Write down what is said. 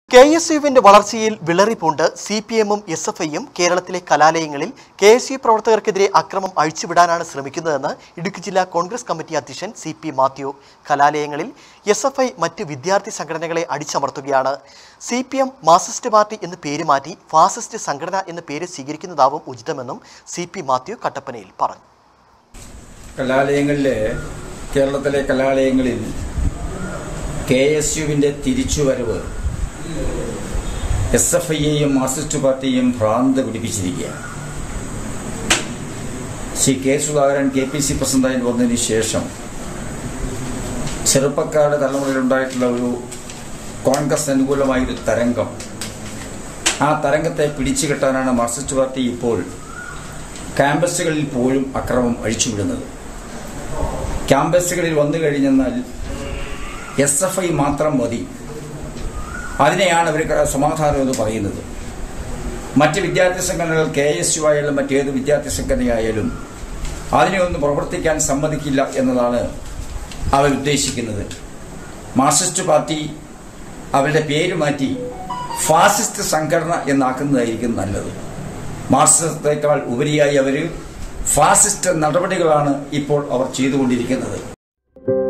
K S യുവിന്റെ വളർച്ചയിൽ വിളറിപ്പൂണ്ട് സി പി എമ്മും എസ് എഫ് ഐയും കേരളത്തിലെ കലാലയങ്ങളിൽ കെ എസ് യു പ്രവർത്തകർക്കെതിരെ അക്രമം അഴിച്ചുവിടാനാണ് ശ്രമിക്കുന്നതെന്ന് ഇടുക്കി ജില്ലാ കോൺഗ്രസ് കമ്മിറ്റി അധ്യക്ഷൻ സി പി മാത്യു കലാലയങ്ങളിൽ എസ് എഫ് ഐ മറ്റ് വിദ്യാർത്ഥി സംഘടനകളെ അടിച്ചമർത്തുകയാണ് C P M Marxist party എന്ന് പേര് മാറ്റി ഫാസിസ്റ്റ് സംഘടന എന്ന പേര് സ്വീകരിക്കുന്നതാവും ഉചിതമെന്നും സി പി മാത്യു കട്ടപ്പനയിൽ പറഞ്ഞു കലാലയങ്ങളിലെ കേരളത്തിലെ കലാലയങ്ങളിൽ കെ എസ് യുവിൻ്റെ തിരിച്ചുവരവ് എസ് എഫ് ഐയെയും മാർക്സിസ്റ്റ് പാർട്ടിയും ഭ്രാന്ത് പിടിപ്പിച്ചിരിക്കുകയാണ് Shri K Sudhakaran K P C പ്രസിഡന്റായി വന്നതിന് ശേഷം ചെറുപ്പക്കാരുടെ തലമുറയിലുണ്ടായിട്ടുള്ള ഒരു കോൺഗ്രസ് അനുകൂലമായൊരു തരംഗം ആ തരംഗത്തെ പിടിച്ചു കെട്ടാനാണ് മാർക്സിസ്റ്റ് പാർട്ടി ഇപ്പോൾ ക്യാമ്പസുകളിൽ പോലും അക്രമം അഴിച്ചുവിടുന്നത് ക്യാമ്പസുകളിൽ വന്നു കഴിഞ്ഞെന്നാൽ എസ് എഫ് ഐ മാത്രം മതി അതിനെയാണ് അവർ സമാധാനം എന്ന് പറയുന്നത് മറ്റ് വിദ്യാർത്ഥി സംഘടനകൾ കെ എസ് യു ആയാലും മറ്റേത് വിദ്യാർത്ഥി സംഘടനയായാലും അതിനെ ഒന്നും പ്രവർത്തിക്കാൻ സമ്മതിക്കില്ല എന്നതാണ് അവർ ഉദ്ദേശിക്കുന്നത് മാർക്സിസ്റ്റ് പാർട്ടി അവരുടെ പേര് മാറ്റി ഫാസിസ്റ്റ് സംഘടന എന്നാക്കുന്നതായിരിക്കും നല്ലത് മാർക്സിസത്തേക്കാൾ ഉപരിയായി അവർ ഫാസിസ്റ്റ് നടപടികളാണ് ഇപ്പോൾ അവർ ചെയ്തുകൊണ്ടിരിക്കുന്നത്